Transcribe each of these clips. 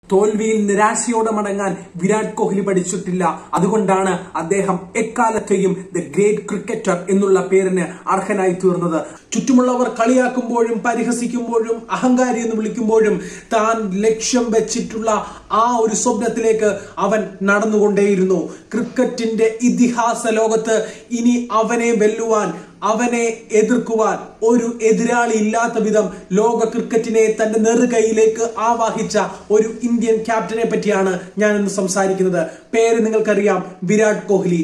തോൽവിയിൽ നിരാശയോടെ മടങ്ങാൻ വിരാട് കോഹ്ലി പഠിച്ചിട്ടില്ല അതുകൊണ്ടാണ് അദ്ദേഹം എക്കാലത്തെയും ദ ഗ്രേറ്റ് ക്രിക്കറ്റർ എന്നുള്ള പേരിന് അർഹനായി തീർന്നത് ചുറ്റുമുള്ളവർ കളിയാക്കുമ്പോഴും പരിഹസിക്കുമ്പോഴും അഹങ്കാരി എന്ന് വിളിക്കുമ്പോഴും താൻ ലക്ഷ്യം വെച്ചിട്ടുള്ള ആ ഒരു സ്വപ്നത്തിലേക്ക് അവൻ നടന്നുകൊണ്ടേയിരുന്നു ക്രിക്കറ്റിന്റെ ഇതിഹാസ ലോകത്ത് ഇനി അവനെ വെല്ലുവാൻ അവനെ എതിർക്കുവാൻ ഒരു എതിരാളി ഇല്ലാത്ത വിധം ലോക ക്രിക്കറ്റിനെ തന്റെ നെറുകൈയിലേക്ക് ആവാഹിച്ച ഒരു ഇന്ത്യൻ ക്യാപ്റ്റനെ പറ്റിയാണ് ഞാൻ ഇന്ന് സംസാരിക്കുന്നത് പേര് നിങ്ങൾക്കറിയാം വിരാട് കോഹ്ലി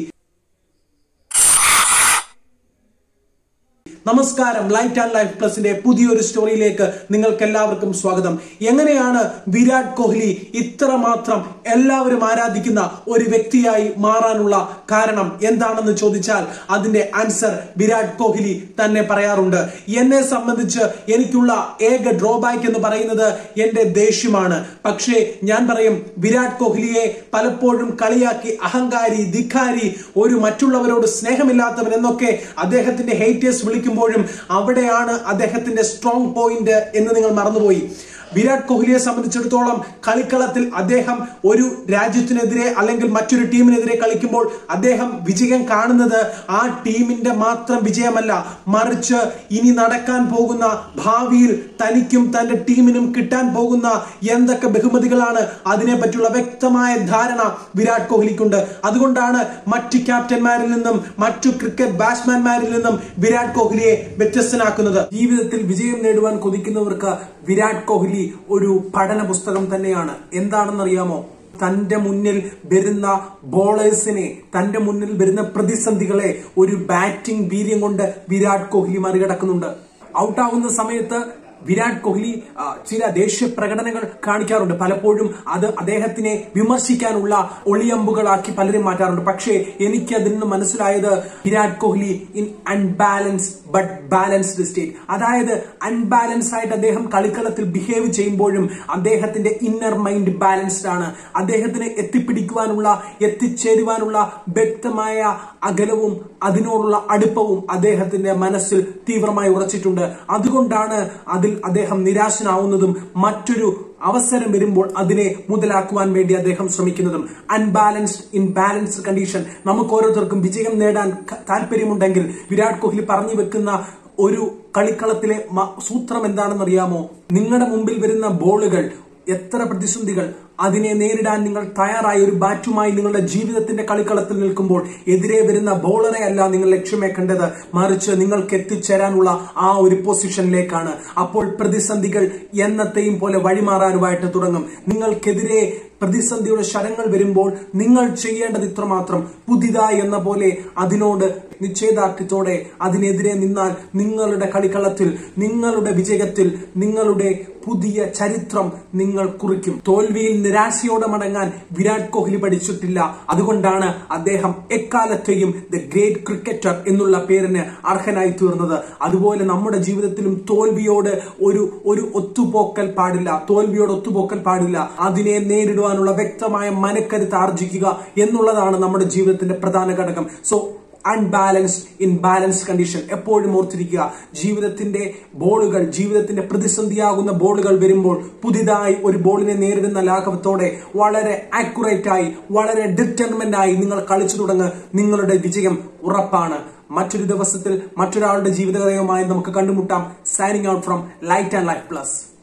നമസ്കാരം ലൈറ്റ് ആൻഡ് ലൈഫ് പ്ലസിന്റെ പുതിയൊരു സ്റ്റോറിയിലേക്ക് നിങ്ങൾക്ക് എല്ലാവർക്കും സ്വാഗതം എങ്ങനെയാണ് വിരാട് കോഹ്ലി ഇത്രമാത്രം എല്ലാവരും ആരാധിക്കുന്ന ഒരു വ്യക്തിയായി മാറാനുള്ള കാരണം എന്താണെന്ന് ചോദിച്ചാൽ അതിന്റെ ആൻസർ വിരാട് കോഹ്ലി തന്നെ പറയാറുണ്ട് എന്നെ സംബന്ധിച്ച് എനിക്കുള്ള ഏക ഡ്രോബാക്ക് എന്ന് പറയുന്നത് എന്റെ ദേഷ്യമാണ് പക്ഷേ ഞാൻ പറയും വിരാട് കോഹ്ലിയെ പലപ്പോഴും കളിയാക്കി അഹങ്കാരി ധിക്കാരി ഒരു മറ്റുള്ളവരോട് സ്നേഹമില്ലാത്തവൻ എന്നൊക്കെ അദ്ദേഹത്തിന്റെ ഹേറ്റേഴ്സ് വിളിക്കുമ്പോഴും അവിടെയാണ് അദ്ദേഹത്തിന്റെ സ്ട്രോങ് പോയിന്റ് എന്ന് നിങ്ങൾ മറന്നുപോയി വിരാട് കോഹ്ലിയെ സംബന്ധിച്ചിടത്തോളം കളിക്കളത്തിൽ അദ്ദേഹം ഒരു രാജ്യത്തിനെതിരെ അല്ലെങ്കിൽ മറ്റൊരു ടീമിനെതിരെ കളിക്കുമ്പോൾ അദ്ദേഹം വിജയം കാണുന്നത് ആ ടീമിന്റെ മാത്രം വിജയമല്ല മറിച്ച് ഇനി നടക്കാൻ പോകുന്ന ഭാവിയിൽ തനിക്കും തന്റെ ടീമിനും കിട്ടാൻ പോകുന്ന എന്തൊക്കെ ബഹുമതികളാണ് അതിനെ പറ്റിയുള്ള വ്യക്തമായ ധാരണ വിരാട് കോഹ്ലിക്കുണ്ട് അതുകൊണ്ടാണ് മറ്റു ക്യാപ്റ്റന്മാരിൽ നിന്നും മറ്റു ക്രിക്കറ്റ് ബാറ്റ്സ്മാൻമാരിൽ നിന്നും വിരാട് കോഹ്ലിയെ വ്യത്യസ്തനാക്കുന്നത് ജീവിതത്തിൽ വിജയം നേടുവാൻ കൊതിക്കുന്നവർക്ക് വിരാട് കോഹ്ലി ഒരു പഠന പുസ്തകം തന്നെയാണ് എന്താണെന്നറിയാമോ തന്റെ മുന്നിൽ വരുന്ന ബോളേഴ്സിനെ തന്റെ മുന്നിൽ വരുന്ന പ്രതിസന്ധികളെ ഒരു ബാറ്റിംഗ് വീര്യം കൊണ്ട് വിരാട് കോഹ്ലി മറികടക്കുന്നുണ്ട് ഔട്ടാവുന്ന സമയത്ത് വിരാട് കോഹ്ലി ആ, ചില ദേഷ്യ പ്രകടനങ്ങൾ കാണിക്കാറുണ്ട് പലപ്പോഴും അത് അദ്ദേഹത്തിനെ വിമർശിക്കാനുള്ള ഒളിയമ്പുകളാക്കി പലരും മാറ്റാറുണ്ട് പക്ഷേ എനിക്ക് അതിൽ നിന്ന് മനസ്സിലായത് Virat Kohli in unbalance but balanced state അതായത് അൺബാലൻസ് ആയിട്ട് അദ്ദേഹം കളിക്കളത്തിൽ ബിഹേവ് ചെയ്യുമ്പോഴും അദ്ദേഹത്തിന്റെ ഇന്നർ മൈൻഡ് ബാലൻസ്ഡ് ആണ് അദ്ദേഹത്തിന് എത്തിപ്പിടിക്കുവാനുള്ള എത്തിച്ചേരുവാനുള്ള വ്യക്തമായ അകലവും അതിനോടുള്ള അടുപ്പവും അദ്ദേഹത്തിന്റെ മനസ്സിൽ തീവ്രമായി ഉറച്ചിട്ടുണ്ട് അതുകൊണ്ടാണ് അതിൽ അദ്ദേഹം നിരാശനാവുന്നതും മറ്റൊരു അവസരം വരുമ്പോൾ അതിനെ മുതലാക്കുവാൻ വേണ്ടി അദ്ദേഹം ശ്രമിക്കുന്നതും അൺബാലൻസ്ഡ് ഇൻ ബാലൻസ്ഡ് കണ്ടീഷൻ നമുക്ക് ഓരോരുത്തർക്കും വിജയം നേടാൻ ക- താല്പര്യമുണ്ടെങ്കിൽ വിരാട് കോഹ്ലി പറഞ്ഞു വെക്കുന്ന ഒരു കളിക്കളത്തിലെ മ- സൂത്രം എന്താണെന്ന് അറിയാമോ നിങ്ങളുടെ മുമ്പിൽ വരുന്ന ബോളുകൾ എത്ര പ്രതിസന്ധികൾ അതിനെ നേരിടാൻ നിങ്ങൾ തയ്യാറായ ഒരു ബാറ്റുമായി നിങ്ങളുടെ ജീവിതത്തിന്റെ കളിക്കളത്തിൽ നിൽക്കുമ്പോൾ എതിരെ വരുന്ന ബോളറെ അല്ല നിങ്ങൾ ലക്ഷ്യമേക്കേണ്ടത് മറിച്ച് നിങ്ങൾക്ക് എത്തിച്ചേരാനുള്ള ആ ഒരു പൊസിഷനിലേക്കാണ് അപ്പോൾ പ്രതിസന്ധികൾ എന്നത്തെയും പോലെ വഴിമാറാനുമായിട്ട് തുടങ്ങും നിങ്ങൾക്കെതിരെ പ്രതിസന്ധിയുടെ ശരങ്ങൾ വരുമ്പോൾ നിങ്ങൾ ചെയ്യേണ്ടത് ഇത്രമാത്രം പുതിയതായി എന്ന പോലെ അതിനോട് നിശ്ചയദാർഢ്യത്തോടെ അതിനെതിരെ നിന്നാൽ നിങ്ങളുടെ കളിക്കളത്തിൽ നിങ്ങളുടെ വിജയത്തിൽ നിങ്ങളുടെ പുതിയ ചരിത്രം നിങ്ങൾ കുറിക്കും തോൽവിയിൽ നിരാശയോടെ മടങ്ങാൻ വിരാട് കോഹ്ലി പഠിച്ചിട്ടില്ല അതുകൊണ്ടാണ് അദ്ദേഹം എക്കാലത്തെയും ദ ഗ്രേറ്റ് ക്രിക്കറ്റർ എന്നുള്ള പേരിന് അർഹനായി തീർന്നത് അതുപോലെ നമ്മുടെ ജീവിതത്തിലും തോൽവിയോട് ഒരു ഒരു ഒത്തുപോക്കൽ പാടില്ല തോൽവിയോട് ഒത്തുപോക്കൽ പാടില്ല അതിനെ നേരിടുവാനുള്ള വ്യക്തമായ മനക്കരുത്ത് ആർജിക്കുക എന്നുള്ളതാണ് നമ്മുടെ ജീവിതത്തിന്റെ പ്രധാന ഘടകം so unbalanced in balanced condition എപ്പോഴും ഓർത്തിരിക്കുക ജീവിതത്തിന്റെ ബോളുകൾ ജീവിതത്തിന്റെ പ്രതിസന്ധിയാകുന്ന ബോളുകൾ വരുമ്പോൾ പുതിയതായി ഒരു ബോളിനെ നേരിടുന്ന ലാഘവത്തോടെ വളരെ ആക്യുറേറ്റ് ആയി വളരെ ഡിറ്റർമെന്റ് ആയി നിങ്ങൾ കളിച്ചു തുടങ്ങ് നിങ്ങളുടെ വിജയം ഉറപ്പാണ് മറ്റൊരു ദിവസത്തിൽ മറ്റൊരാളുടെ ജീവിതകഥയുമായി നമുക്ക് കണ്ടുമുട്ടാം signing out from light and life plus